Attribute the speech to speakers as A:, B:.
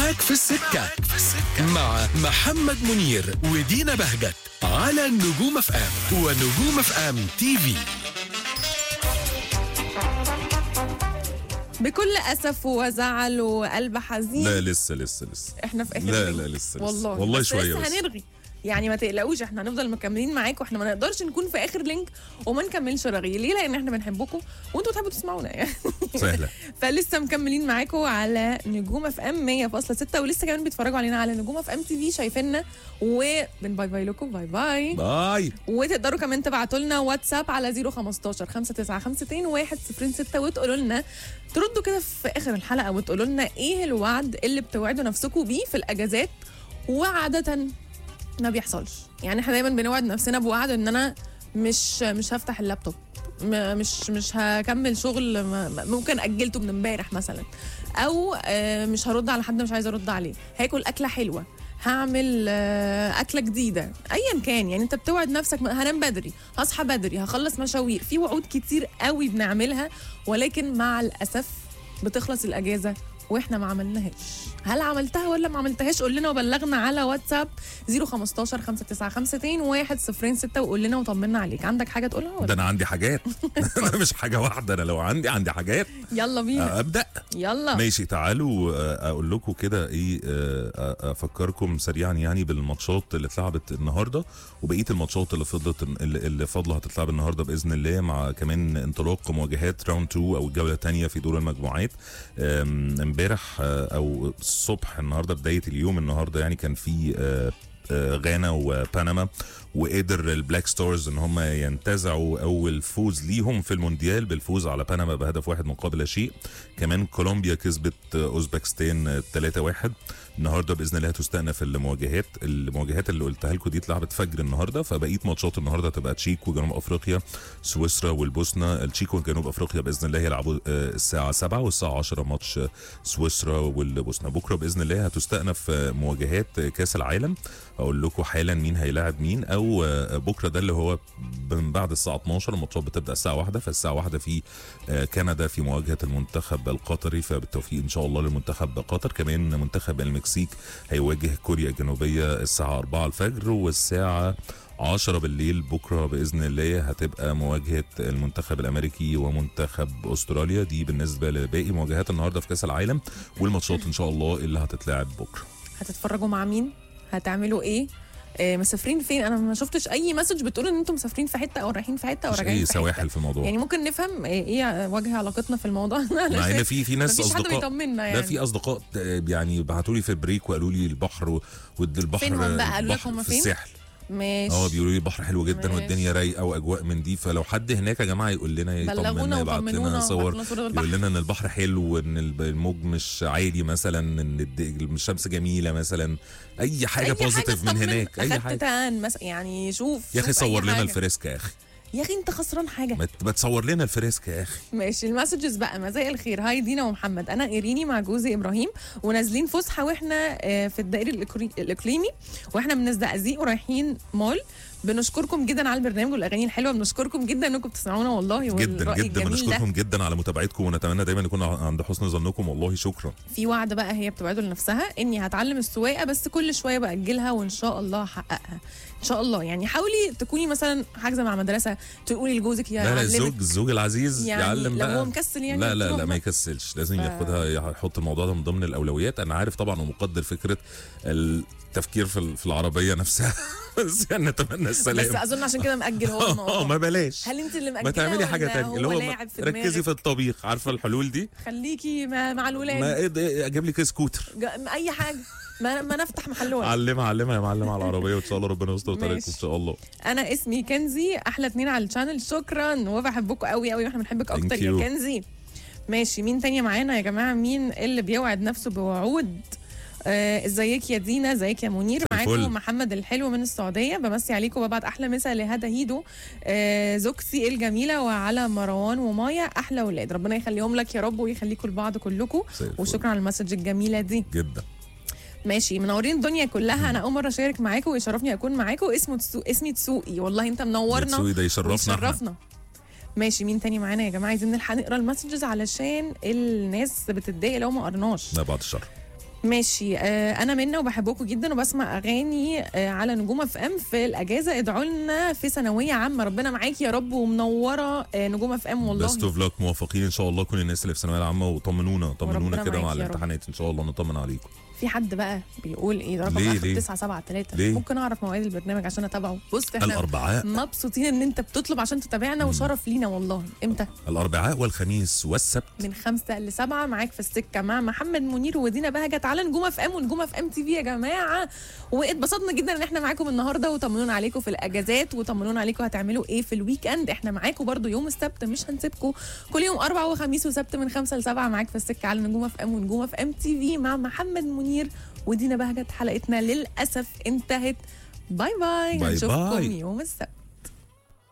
A: معاك في السكة مع محمد منير ودينا بهجت على نجوم اف ام ونجوم اف ام تي في
B: بكل اسف وزعل وقلب حزين
C: لا لسه لسه لسه
B: احنا في اخر
C: لا
B: الليل.
C: لا لسه لسه.
B: والله
C: والله
B: بس
C: شوية
B: لسه
C: بس.
B: هنرغي يعني ما تقلقوش احنا هنفضل مكملين معاكم واحنا ما نقدرش نكون في اخر لينك وما نكملش رغي ليه لان احنا بنحبكم وانتوا بتحبوا تسمعونا يعني
C: سهلة
B: فلسه مكملين معاكم على نجوم اف ام 100.6 ولسه كمان بيتفرجوا علينا على نجوم اف ام تي في شايفيننا وبن باي باي لكم باي باي
C: باي
B: وتقدروا كمان تبعتوا لنا واتساب على 015 5952 106 وتقولوا لنا تردوا كده في اخر الحلقه وتقولوا لنا ايه الوعد اللي بتوعدوا نفسكم بيه في الاجازات وعاده ما بيحصلش يعني احنا دايما بنوعد نفسنا بوعد ان انا مش مش هفتح اللابتوب م- مش مش هكمل شغل م- ممكن اجلته من امبارح مثلا او آه، مش هرد على حد مش عايزه ارد عليه هاكل اكله حلوه هعمل آه، اكله جديده ايا كان يعني انت بتوعد نفسك هنام بدري هصحى بدري هخلص مشاوير في وعود كتير قوي بنعملها ولكن مع الاسف بتخلص الاجازه واحنا ما عملناهاش هل عملتها ولا ما عملتهاش قول لنا وبلغنا على واتساب 015 5952 106 وقول لنا وطمنا عليك عندك حاجه تقولها
C: ده
B: ولا
C: انا عندي حاجات انا مش حاجة واحدة انا لو عندي عندي حاجات
B: يلا بينا
C: آه، ابدأ
B: يلا
C: ماشي تعالوا آه، اقول لكم كده ايه آه، آه، افكركم سريعا يعني بالماتشات اللي اتلعبت النهارده وبقيه الماتشات اللي فضلت اللي اللي فاضله هتتلعب النهارده باذن الله مع كمان انطلاق مواجهات راوند 2 او الجوله الثانيه في دور المجموعات آم، امبارح آه، او الصبح النهارده بدايه اليوم النهارده يعني كان في آه، آه، غانا وبنما وقدر البلاك ستارز ان هم ينتزعوا اول فوز ليهم في المونديال بالفوز على بنما بهدف واحد مقابل لا شيء كمان كولومبيا كسبت اوزبكستان 3-1 النهارده باذن الله هتستأنف المواجهات المواجهات اللي قلتها لكم دي اتلعبت فجر النهارده فبقيه ماتشات النهارده هتبقى تشيك وجنوب افريقيا سويسرا والبوسنه التشيك وجنوب افريقيا باذن الله هيلعبوا آه، الساعه 7 والساعه 10 ماتش آه، سويسرا والبوسنه بكره باذن الله هتستأنف آه، مواجهات آه، كاس العالم اقول لكم حالا مين هيلاعب مين او آه، بكره ده اللي هو من بعد الساعه 12 الماتشات بتبدا الساعه 1 فالساعه 1 في آه، كندا في مواجهه المنتخب القطري فبالتوفيق ان شاء الله لمنتخب قطر كمان منتخب المكسيك هيواجه كوريا الجنوبيه الساعه 4 الفجر والساعه 10 بالليل بكره باذن الله هتبقى مواجهه المنتخب الامريكي ومنتخب استراليا دي بالنسبه لباقي مواجهات النهارده في كاس العالم والماتشات ان شاء الله اللي هتتلعب بكره
B: هتتفرجوا مع مين هتعملوا ايه آه، مسافرين فين انا ما شفتش اي مسج بتقول ان انتم مسافرين في حته او رايحين في حته او
C: مش
B: راجعين
C: اي
B: في حته
C: سواحل في الموضوع
B: يعني ممكن نفهم آه، ايه وجه علاقتنا في الموضوع
C: مع ان في في ناس
B: مفيش حد
C: اصدقاء
B: بيطمنا يعني
C: لا في اصدقاء آه، يعني بعتوا لي في البريك وقالوا لي البحر و- ود البحر
B: فينهم بقى؟ قالوا لك
C: البحر
B: هم
C: في
B: فين؟
C: الساحل
B: ماشي
C: اه بيقولوا لي البحر حلو جدا
B: ماشي.
C: والدنيا رايقه واجواء من دي فلو حد هناك يا جماعه يقول لنا
B: بلغونا
C: يطمنا يبعت
B: وطمنونا
C: لنا صور
B: وبعتوا لنا صورة البحر.
C: يقول لنا ان البحر حلو وان الب- الموج مش عالي مثلا ان الد- الشمس جميله مثلا اي حاجه بوزيتيف من
B: تطمن.
C: هناك اي
B: أخدت
C: حاجه
B: تان مثلا يعني شوف
C: يا اخي
B: شوف أي
C: صور لنا
B: حاجة.
C: الفريسكا يا اخي
B: يا اخي انت خسران حاجه
C: ما ت- ما تصور لنا الفريسكا يا اخي
B: ماشي المسجز بقى مساء الخير هاي دينا ومحمد انا ايريني مع جوزي ابراهيم ونازلين فسحه واحنا آه، في الدائري الإقري- الاقليمي واحنا من الزقازيق ورايحين مول بنشكركم جدا على البرنامج والاغاني الحلوه بنشكركم جدا انكم بتسمعونا والله
C: جدا
B: والرأي
C: جدا
B: الجميل ده.
C: بنشكركم جدا على متابعتكم ونتمنى دايما نكون عند حسن ظنكم والله شكرا
B: في وعد بقى هي بتوعده لنفسها اني هتعلم السواقه بس كل شويه باجلها وان شاء الله هحققها ان شاء الله يعني حاولي تكوني مثلا حاجزه مع مدرسه تقولي لجوزك يا
C: لا لا
B: علمك.
C: الزوج الزوج العزيز
B: يعني
C: يعلم
B: لو
C: بقى
B: هو مكسل يعني
C: لا لا
B: تروح
C: لا ما
B: بقى.
C: يكسلش لازم
B: ف-
C: ياخدها يحط الموضوع ده من ضمن الاولويات انا عارف طبعا ومقدر فكره التفكير في ال- في العربيه نفسها بس يعني نتمنى
B: بس
C: السلام
B: اظن عشان كده مأجل هو
C: اه
B: الموضوع
C: ما بلاش
B: هل انت اللي مأجله
C: ما تعملي حاجه
B: ولا
C: تانية اللي هو
B: لاعب في
C: ركزي
B: دماغك؟
C: في الطبيخ عارفه الحلول دي
B: خليكي مع, مع الولاد
C: ما إيه ده- اجيب لك سكوتر
B: جا- اي حاجه ما, ما نفتح محل ولد
C: علمها علمها يا معلم على العربيه وان شاء الله ربنا يستر طريقكم
B: ماشي.
C: ان شاء الله
B: انا اسمي كنزي احلى اتنين على الشانل شكرا وبحبكم قوي قوي واحنا بنحبك
C: Thank
B: اكتر يا
C: you.
B: كنزي ماشي مين تاني معانا يا جماعه مين اللي بيوعد نفسه بوعود آه، ازيك يا دينا ازيك يا منير
C: الفل.
B: معاكم محمد الحلو من السعوديه بمسي عليكم وببعت احلى مسا لهدى هيدو آه، زوجتي الجميله وعلى مروان ومايا احلى ولاد ربنا يخليهم لك يا رب ويخليكم لبعض كلكم
C: زي الفل.
B: وشكرا على المسج الجميله دي
C: جدا
B: ماشي منورين الدنيا كلها انا اول مره اشارك معاكم ويشرفني اكون معاكم اسمه تسو... اسمي تسوقي والله انت منورنا
C: تسوي ده يشرفنا احنا
B: ويشرفنا ماشي مين تاني معانا يا جماعه عايزين نلحق نقرا المسجز علشان الناس بتتضايق لو ما قرناش
C: لا بعد الشر
B: ماشي آه انا منى وبحبكم جدا وبسمع اغاني آه على نجوم اف ام في الاجازه ادعوا لنا في ثانويه عامه ربنا معاكي يا رب ومنوره آه نجوم اف ام والله
C: بيست اوف لك موفقين ان شاء الله كل الناس اللي في الثانويه العامه وطمنونا طمنونا
B: وربنا
C: كده مع
B: معاك يا رب.
C: الامتحانات ان شاء الله نطمن عليكم
B: في حد بقى بيقول ايه ده رقم
C: ليه؟
B: اخر
C: ليه؟
B: 973
C: ليه؟
B: ممكن اعرف مواعيد البرنامج عشان اتابعه بص احنا
C: الاربعاء
B: مبسوطين ان انت بتطلب عشان تتابعنا وشرف لينا والله امتى
C: الاربعاء والخميس والسبت
B: من خمسة لسبعة معاك في السكة مع محمد منير ودينا بهجت على نجوم اف ام ونجوم اف ام تي في يا جماعة واتبسطنا جدا ان احنا معاكم النهاردة وطمنونا عليكم في الاجازات وطمنونا عليكم هتعملوا ايه في الويك اند احنا معاكم برضو يوم السبت مش هنسيبكم كل يوم اربع وخميس وسبت من خمسة لسبعة معاك في السكة على نجوم اف ام ونجوم اف ام تي في مع محمد منير ودينا بهجت حلقتنا للاسف انتهت باي باي
C: باي
B: هنشوفكم
C: باي.
B: يوم السبت